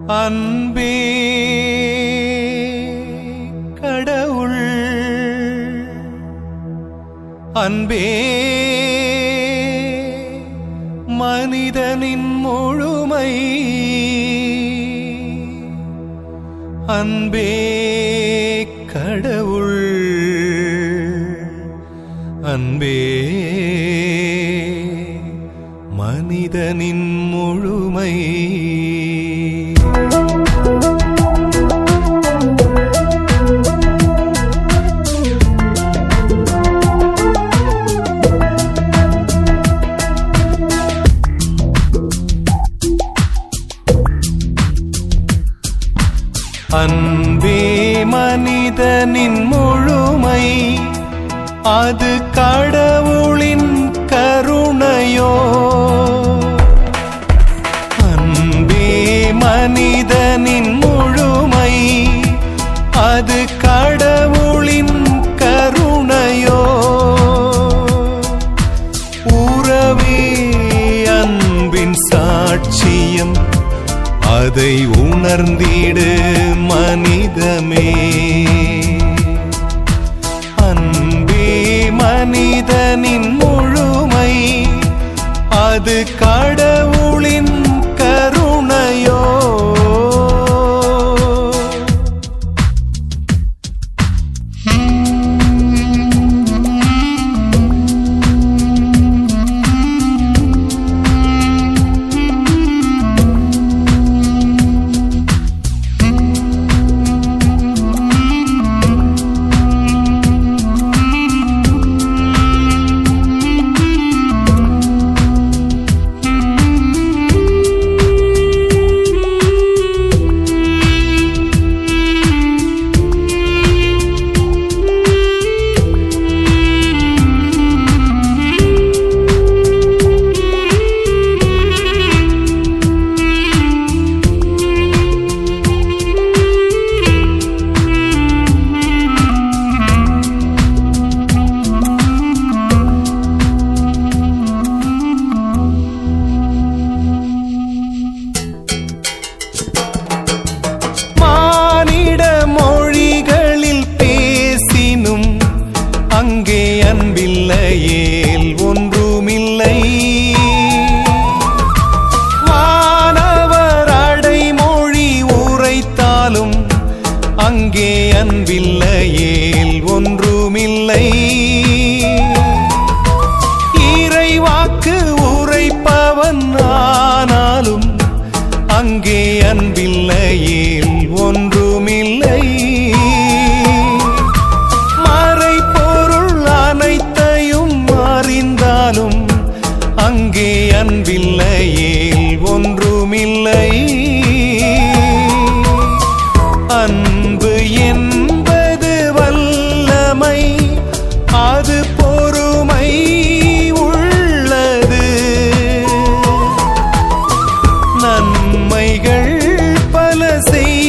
அன்பே கடவுள் அன்பே மனிதனின் முழுமை அன்பே கடவுள் அன்பே மனிதனின் முழுமை அன்பே மனிதனின் முழுமை அது கடவுளின் கருணையோ அன்பே மனிதனின் முழுமை அது கடவுளின் கருணையோ உறவே அன்பின் சாட்சியம் அதை உணர்ந்திடு மனிதமே அன்பே மனிதனின் முழுமை அது கடவுளின் கருணையோ மானிட மொழிகளில் பேசினும் அங்கே அன்பில்லையேல் ஒன்றுமில்லை வானவர் அடைமொழி உரைத்தாலும் அங்கே அன்பில்லையேல் ஒன்றுமில்லை இறைவாக்கு உரைப்பவன் ஆனாலும் அங்கே அன்பில்லையேல் ஒன்றுமில்லை மறைபொருள் அனைத்தையும் அறிந்தாலும் அங்கே அன்பில்லையேல் ஒன்றுமில்லை அன்பு என்பது வல்லமை அது பொறுமை உள்ளது நன்மைகள் பல செய்ய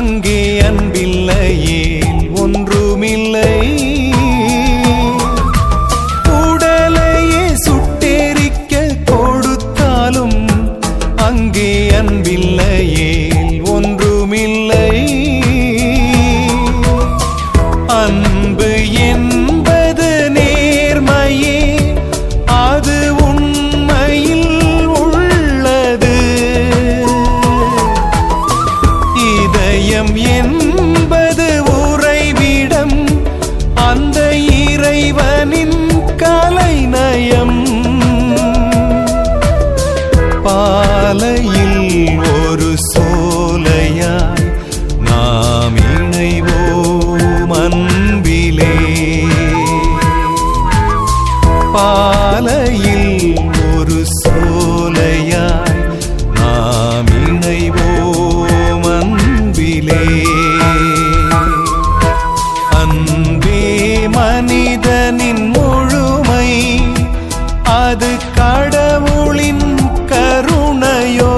அங்கே அன்பில்லையே ஒன்றுமில்லை உடலையே சுட்டெரிக்க கொடுத்தாலும் அங்கே அன்பில்லையே ஒன்றுமில்லை அன்பு என்பது நேர்மையே அது உண்மையில் உள்ளது இதயம் என்பது உறைவிடம் அந்த இறைவனின் கலைநயம் பாலையில் ஒரு சோலையாய் நாம் இணைவோம் அன்பிலே பாலையில் ஒரு சோலையாய் நாம் இணைவோம் அன்பிலே அன்பே மனிதனின் முழுமை அது கடவுளின் கருணையோ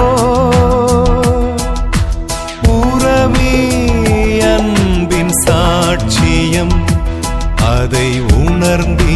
உறவே அன்பின் சாட்சியம் அதை உணர்ந்தே